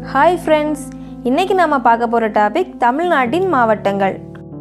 hi friends இன்னைக்கு நாம பார்க்க போகிற டாபிக் தமிழ்நாட்டின் மாவட்டங்கள்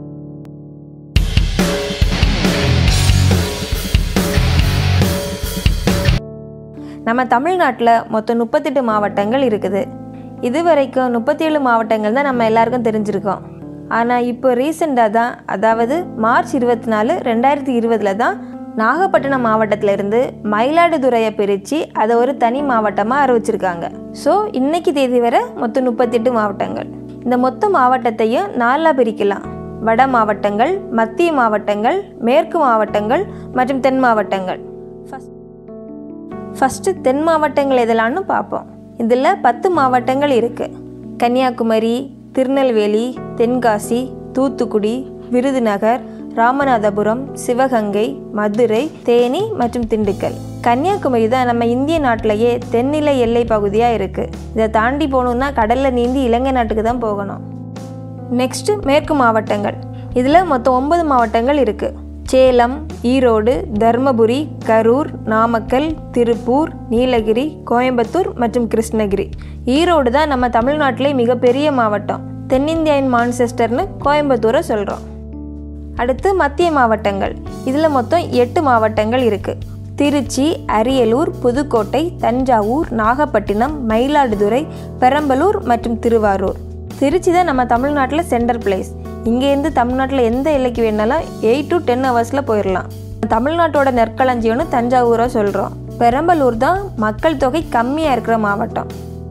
நம்ம தமிழ்நாட்டில் மொத்தம் முப்பத்தெட்டு மாவட்டங்கள் இருக்குது இது வரைக்கும் முப்பத்தேழு மாவட்டங்கள் தான் நம்ம எல்லாருக்கும் தெரிஞ்சிருக்கோம் ஆனால் இப்போ ரீசெண்டாக தான் அதாவது மார்ச் இருபத்தி நாலு ரெண்டாயிரத்தி இருபதில் தான் நாகப்பட்டினம் மாவட்டத்தில் இருந்து மயிலாடுதுறையை பிரித்து அதை ஒரு தனி மாவட்டமாக அறிவிச்சிருக்காங்க ஸோ இன்னைக்கு தேதி வரை மொத்தம் முப்பத்தெட்டு மாவட்டங்கள் இந்த மொத்த மாவட்டத்தையும் நாலாக பிரிக்கலாம் வட மாவட்டங்கள் மத்திய மாவட்டங்கள் மேற்கு மாவட்டங்கள் மற்றும் தென் மாவட்டங்கள் ஃபஸ்ட் ஃபஸ்ட்டு தென் மாவட்டங்கள் எதெல்லாம்னு பார்ப்போம் இதில் பத்து மாவட்டங்கள் இருக்குது கன்னியாகுமரி திருநெல்வேலி தென்காசி தூத்துக்குடி விருதுநகர் ராமநாதபுரம் சிவகங்கை மதுரை தேனி மற்றும் திண்டுக்கல் கன்னியாகுமரி தான் நம்ம இந்திய நாட்டிலேயே தென்னிலை எல்லை பகுதியாக இருக்குது இதை தாண்டி போகணுன்னா கடலில் நீந்தி இலங்கை நாட்டுக்கு தான் போகணும் நெக்ஸ்ட்டு மேற்கு மாவட்டங்கள் இதில் மொத்தம் ஒன்பது மாவட்டங்கள் இருக்குது சேலம் ஈரோடு தர்மபுரி கரூர் நாமக்கல் திருப்பூர் நீலகிரி கோயம்புத்தூர் மற்றும் கிருஷ்ணகிரி ஈரோடு தான் நம்ம தமிழ்நாட்டிலே மிகப்பெரிய மாவட்டம் தென்னிந்தியாவின் மான்செஸ்டர்னு கோயம்புத்தூரை சொல்கிறோம் அடுத்து மத்திய மாவட்டங்கள் இதில் மொத்தம் எட்டு மாவட்டங்கள் இருக்குது திருச்சி அரியலூர் புதுக்கோட்டை தஞ்சாவூர் நாகப்பட்டினம் மயிலாடுதுறை பெரம்பலூர் மற்றும் திருவாரூர் திருச்சி தான் நம்ம தமிழ்நாட்டில் சென்டர் பிளேஸ் இங்கேருந்து தமிழ்நாட்டில் எந்த எல்லைக்கு வேணாலும் எயிட் டு டென் ஹவர்ஸில் போயிடலாம் தமிழ்நாட்டோட நெற்களஞ்சியம்னு தஞ்சாவூரை சொல்கிறோம் பெரம்பலூர் தான் மக்கள் தொகை கம்மியாக இருக்கிற மாவட்டம்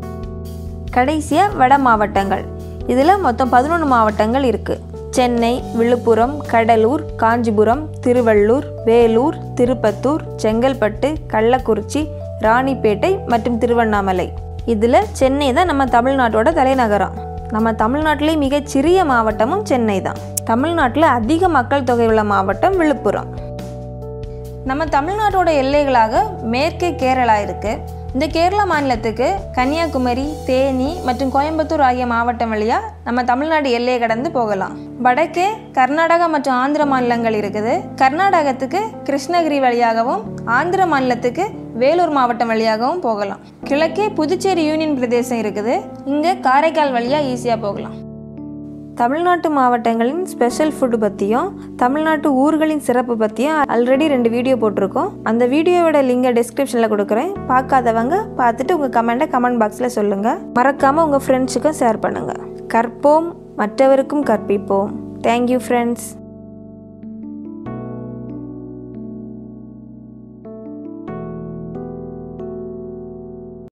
கடைசியாக வட மாவட்டங்கள் இதில் மொத்தம் பதினொன்று மாவட்டங்கள் இருக்குது சென்னை விழுப்புரம் கடலூர் காஞ்சிபுரம் திருவள்ளூர் வேலூர் திருப்பத்தூர் செங்கல்பட்டு கள்ளக்குறிச்சி ராணிப்பேட்டை மற்றும் திருவண்ணாமலை இதில் சென்னை தான் நம்ம தமிழ்நாட்டோட தலைநகரம் நம்ம தமிழ்நாட்டிலே மிகச்சிறிய மாவட்டமும் சென்னை தான் தமிழ்நாட்டில் அதிக மக்கள் தொகை உள்ள மாவட்டம் விழுப்புரம் நம்ம தமிழ்நாட்டோட எல்லைகளாக மேற்கே கேரளா இருக்குது இந்த கேரளா மாநிலத்துக்கு கன்னியாகுமரி தேனி மற்றும் கோயம்புத்தூர் ஆகிய மாவட்டம் வழியாக நம்ம தமிழ்நாடு எல்லையை கடந்து போகலாம் வடக்கே கர்நாடகா மற்றும் ஆந்திர மாநிலங்கள் இருக்குது கர்நாடகத்துக்கு கிருஷ்ணகிரி வழியாகவும் ஆந்திர மாநிலத்துக்கு வேலூர் மாவட்டம் வழியாகவும் போகலாம் கிழக்கே புதுச்சேரி யூனியன் பிரதேசம் இருக்குது இங்கே காரைக்கால் வழியாக ஈஸியாக போகலாம் தமிழ்நாட்டு மாவட்டங்களின் ஸ்பெஷல் ஃபுட்டு பற்றியும் தமிழ்நாட்டு ஊர்களின் சிறப்பு பற்றியும் ஆல்ரெடி ரெண்டு வீடியோ போட்டிருக்கோம் அந்த வீடியோவோட லிங்கை டிஸ்கிரிப்ஷனில் கொடுக்குறேன் பார்க்காதவங்க பார்த்துட்டு உங்கள் கமெண்ட்டை கமெண்ட் பாக்ஸில் சொல்லுங்கள் மறக்காமல் உங்கள் ஃப்ரெண்ட்ஸுக்கும் ஷேர் பண்ணுங்கள் கற்போம் மற்றவருக்கும் கற்பிப்போம் தேங்க்யூ ஃப்ரெண்ட்ஸ்